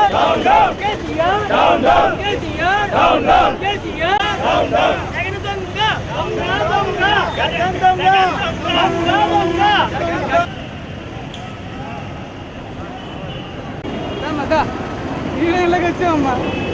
down down KCR down down KCR down down KCR down down Jagan దొంగ దొంగ దొంగ జగన్ దొంగ దొంగ దొంగ అమ్మా ఇళ్ళకి వచ్చామమ్మా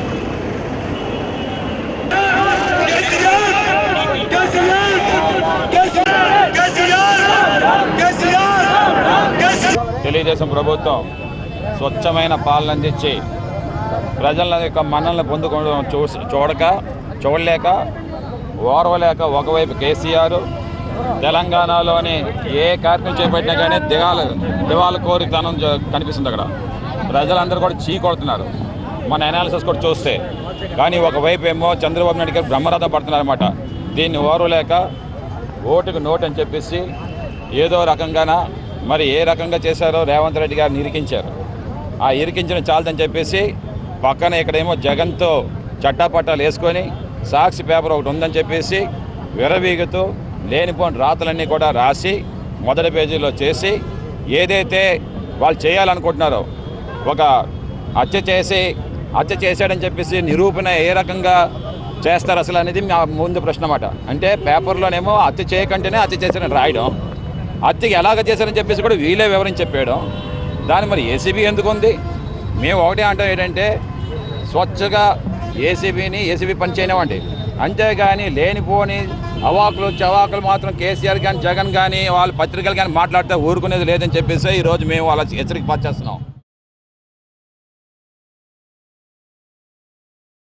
తెలుగుదేశం ప్రభుత్వం స్వచ్ఛమైన పాలన అందించి ప్రజల యొక్క మన్నలను పొందుకోవడం చూ చూడక చూడలేక ఓర్వలేక ఒకవైపు కేసీఆర్ తెలంగాణలోని ఏ కార్యక్రమం చేపట్టినా కానీ దిగాలు దివాల కోరితనం జ- కనిపిస్తుంది అక్కడ ప్రజలందరూ కూడా చీ కొడుతున్నారు మన అనాలిసిస్ కూడా చూస్తే కానీ ఒకవైపు ఏమో చంద్రబాబు నాయుడు గారు బ్రహ్మరథం పడుతున్నారన్నమాట దీన్ని ఓర్వలేక ఓటుకు నోటు అని చెప్పేసి ఏదో రకంగాన మరి ఏ రకంగా చేశారో రేవంత్ రెడ్డి గారిని ఇరికించారు ఆ ఇరికించిన చాలదని చెప్పేసి పక్కన ఇక్కడేమో జగన్తో చట్టాపట్టాలు వేసుకొని సాక్షి పేపర్ ఒకటి ఉందని చెప్పేసి విరవీగుతూ లేనిపోని రాతలన్నీ కూడా రాసి మొదటి పేజీలో చేసి ఏదైతే వాళ్ళు చేయాలనుకుంటున్నారో ఒక హత్య చేసి హత్య చేశాడని చెప్పేసి నిరూపణ ఏ రకంగా చేస్తారు అసలు అనేది మా ముందు ప్రశ్న అన్నమాట అంటే పేపర్లోనేమో హత్య చేయకంటేనే హత్య చేశారని రాయడం హత్యకి ఎలాగ చేశారని చెప్పేసి కూడా వీళ్ళే వివరించి చెప్పేయడం దాని మరి ఏసీబీ ఎందుకు ఉంది మేము ఒకటే అంటాం ఏంటంటే స్వచ్ఛగా ఏసీబీని ఏసీబీ పని చేయనివ్వండి అంతేగాని లేనిపోని అవాకులు చవాకులు మాత్రం కేసీఆర్ కానీ జగన్ కానీ వాళ్ళ పత్రికలు కానీ మాట్లాడితే ఊరుకునేది లేదని చెప్పేసి ఈరోజు మేము వాళ్ళ హెచ్చరిక పనిచేస్తున్నాం